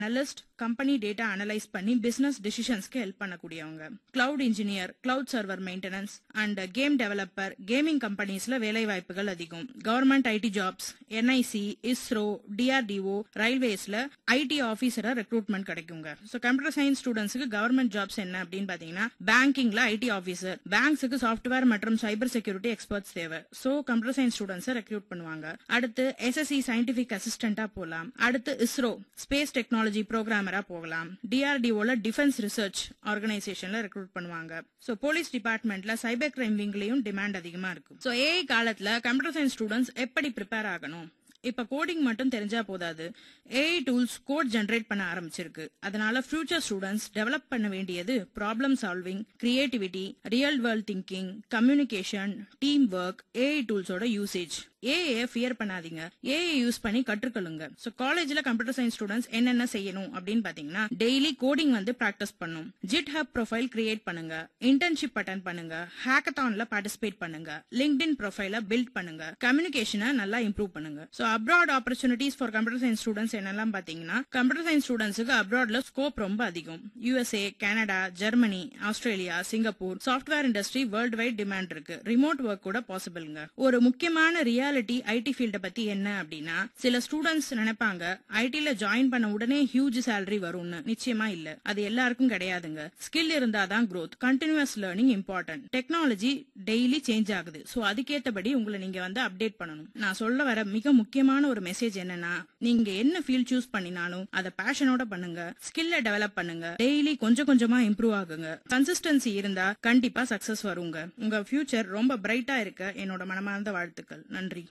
analyst company data analyse பண்ணி business டிசிஷன்ஸ்க்கு help பண்ணக்கூடியவங்க cloud engineer cloud server maintenance and game developer gaming கம்பெனிஸ்ல வேலை வாய்ப்புகள் அதிகம் government IT jobs NIC ISRO DRDO ரயில்வேஸ்ல ஐடி ஆபீசரா ரெக்ரூட்மெண்ட் கிடைக்குங்க ஸோ கம்ப்யூட்டர் சயின்ஸ் ஸ்டூடெண்ட்ஸ்க்கு கவர்மெண்ட் ஜாப்ஸ் என்ன அப்படின்னு பாத்தீங்கன்னா பேங்கிங்ல ஐடி ஆபீசர் பேங்க்ஸுக்கு சாஃப்ட்வேர் மற்றும் சைபர் செக்யூரிட்டி எக்ஸ்பர்ட்ஸ் தேவை ஸோ கம்ப்யூட்டர் சயின்ஸ் ஸ்டூடெண்ட்ஸை ரெக்ரூட் பண்ணுவாங்க அடுத்து எஸ்எஸ்சி சயின்டிபிக் அசிஸ்டண்டா போகலாம் அடுத்து இஸ்ரோ ஸ்பேஸ் டெக்னாலஜி ப்ரோக்ராமரா போகலாம் டிஆர்டிஓல டிஃபென்ஸ் ரிசர்ச் ஆர்கனைசேஷன்ல ரெக்ரூட் பண்ணுவாங்க ஸோ போலீஸ் டிபார்ட்மெண்ட்ல சைபர் கிரைம் விங்லயும் டிமாண்ட் அதிகமா இருக்கும் ஸோ ஏஐ காலத்துல கம்ப்யூட்டர் சயின்ஸ் ஸ்டூடெண்ட்ஸ் எப்படி ப்ரிப்பேர் ஆகணும் இப்ப கோடிங் மட்டும் தெரிஞ்சா போதாது ஏஐ டூல்ஸ் கோட் ஜெனரேட் பண்ண ஆரம்பிச்சிருக்கு அதனால ஃபியூச்சர் ஸ்டூடெண்ட்ஸ் டெவலப் பண்ண வேண்டியது problem solving creativity real world thinking communication team work AI டூல்ஸோட யூசேஜ் ஏஐ ஃபியர் பண்ணாதீங்க ஏஐ யூஸ் பண்ணி கற்றுக்கொள்ளுங்க ஸோ காலேஜ்ல கம்ப்யூட்டர் சயின்ஸ் ஸ்டூடெண்ட்ஸ் என்னென்ன செய்யணும் அப்படின்னு பாத்தீங்கன்னா டெய்லி கோடிங் வந்து பிராக்டிஸ் பண்ணும் ஜிட் ஹப் ப்ரொஃபைல் கிரியேட் பண்ணுங்க இன்டர்ன்ஷிப் அட்டன் பண்ணுங்க ஹேக்கத்தான்ல பார்ட்டிசிபேட் பண்ணுங்க லிங்க்டின் ப்ரொஃபைல பில்ட் பண்ணுங்க கம்யூனிகேஷனை நல்லா இம்ப்ரூவ் பண்ணுங்க so abroad opportunities for computer science students என்னெல்லாம் பாத்தீங்கன்னா கம்ப்யூட்டர் சயின்ஸ் ஸ்டூடெண்ட்ஸுக்கு அப்ராட்ல ஸ்கோப் ரொம்ப அதிகம் USA Canada Germany Australia Singapore software industry world wide demand இருக்கு ரிமோட் ஒர்க் கூட பாசிபிள்ங்க ஒரு முக்கியமான ரியாலிட்டி ஐடி ஃபீல்ட பத்தி என்ன அப்படின்னா சில ஸ்டூடெண்ட்ஸ் நினைப்பாங்க ஐடில ஜாயின் பண்ண உடனே ஹியூஜ் சேலரி வரும்னு நிச்சயமா இல்ல அது எல்லாருக்கும் கிடையாதுங்க ஸ்கில் இருந்தாதான் growth continuous learning important technology daily change ஆகுது சோ அதுக்கேத்தபடி உங்களை நீங்க வந்து அப்டேட் பண்ணணும் நான் சொல்ல வர மிக முக்கியமான ஒரு மெசேஜ் என்னன்னா நீங்க என்ன ஃபீல்ட் சூஸ் பண்ணினாலும் அதை பேஷனோட பண்ணுங்க ஸ்கில்ல டெவலப் பண்ணுங்க டெய்லி கொஞ்சம் கொஞ்சமா இம்ப்ரூவ் ஆகுங்க கன்சிஸ்டன்சி இருந்தா கண்டிப்பா சக்சஸ் வருங்க உங்க ஃபியூச்சர் ரொம்ப பிரைட்டா இருக்க என்னோட மனமார்ந்த வாழ்த்துக்கள் நன்றி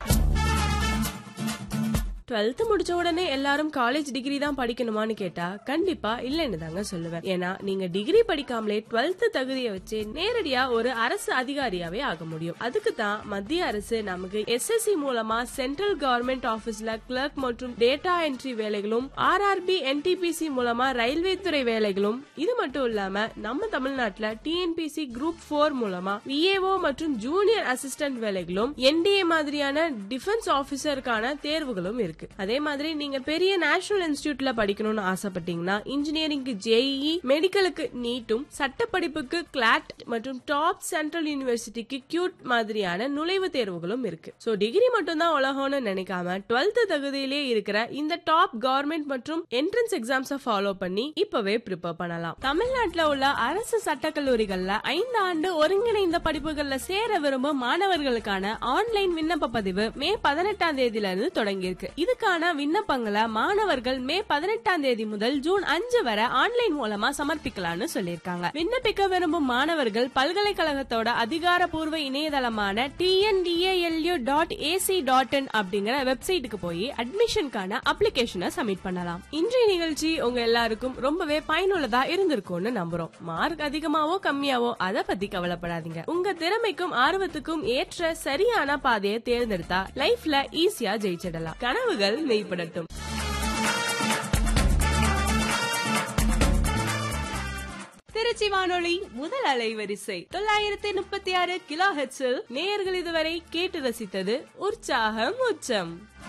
டுவெல்த் முடிச்ச உடனே எல்லாரும் காலேஜ் டிகிரி தான் படிக்கணுமான்னு கேட்டா கண்டிப்பா இல்லைன்னு தாங்க சொல்லுவேன் ஏன்னா நீங்க டிகிரி படிக்காமலே டுவெல்த் தகுதியை வச்சு நேரடியா ஒரு அரசு அதிகாரியாவே ஆக முடியும் அதுக்கு தான் மத்திய அரசு நமக்கு எஸ்எஸ்சி மூலமா சென்ட்ரல் கவர்மெண்ட் ஆபீஸ்ல கிளர்க் மற்றும் டேட்டா என்ட்ரி வேலைகளும் ஆர்ஆர்பி என்டிபிசி மூலமா ரயில்வே துறை வேலைகளும் இது மட்டும் இல்லாம நம்ம தமிழ்நாட்டுல டிஎன்பிசி குரூப் போர் மூலமா விஏஓ மற்றும் ஜூனியர் அசிஸ்டன்ட் வேலைகளும் என்டிஏ மாதிரியான டிஃபென்ஸ் ஆபீசருக்கான தேர்வுகளும் இருக்கு அதே மாதிரி நீங்க பெரிய நேஷனல் இன்ஸ்டிடியூட்ல படிக்கணும்னு ஆசைப்பட்டீங்கன்னா இன்ஜினியரிங்க்கு ஜேஇஇ மெடிக்கலுக்கு நீட்டும் சட்ட படிப்புக்கு கிளாட் மற்றும் டாப் சென்ட்ரல் யூனிவர்சிட்டிக்கு கியூட் மாதிரியான நுழைவுத் தேர்வுகளும் இருக்கு சோ டிகிரி மட்டும் தான் உலகம்னு நினைக்காம டுவெல்த் தகுதியிலே இருக்கிற இந்த டாப் கவர்மெண்ட் மற்றும் என்ட்ரன்ஸ் எக்ஸாம்ஸ ஃபாலோ பண்ணி இப்பவே ப்ரிப்பேர் பண்ணலாம் தமிழ்நாட்டுல உள்ள அரசு சட்டக்கல்லூரிகள்ல ஐந்து ஆண்டு ஒருங்கிணைந்த படிப்புகள்ல சேர விரும்பும் மாணவர்களுக்கான ஆன்லைன் விண்ணப்ப பதிவு மே பதினெட்டாம் தேதியில இருந்து தொடங்கி இருக்கு இதுக்கான விண்ணப்பங்களை மாணவர்கள் மே பதினெட்டாம் தேதி முதல் ஜூன் அஞ்சு வரை ஆன்லைன் மூலமா சமர்ப்பிக்கலாம்னு சொல்லியிருக்காங்க விண்ணப்பிக்க விரும்பும் மாணவர்கள் பல்கலைக்கழகத்தோட அதிகாரப்பூர்வ இணையதளமான TNDALU dot AC dot IN அப்படிங்கிற வெப்சைட்டுக்கு போய் அட்மிஷனுக்கான அப்ளிகேஷனை சப்மிட் பண்ணலாம் இன்றைய நிகழ்ச்சி உங்க எல்லாருக்கும் ரொம்பவே பயனுள்ளதா இருந்திருக்கும்னு நம்புறோம் மார்க் அதிகமாவோ கம்மியாவோ அத பத்தி கவலைப்படாதீங்க உங்க திறமைக்கும் ஆர்வத்துக்கும் ஏற்ற சரியான பாதையை தேர்ந்தெடுத்தா லைஃப்ல ஈஸியா ஜெயிச்சிடலாம் கனவுகள் மெய்ப்படட்டும் திருச்சி வானொலி முதல் அலைவரிசை தொள்ளாயிரத்தி முப்பத்தி ஆறு கிலோ ஹெட்ஸில் நேயர்கள் இதுவரை கேட்டு ரசித்தது உற்சாகம் உச்சம்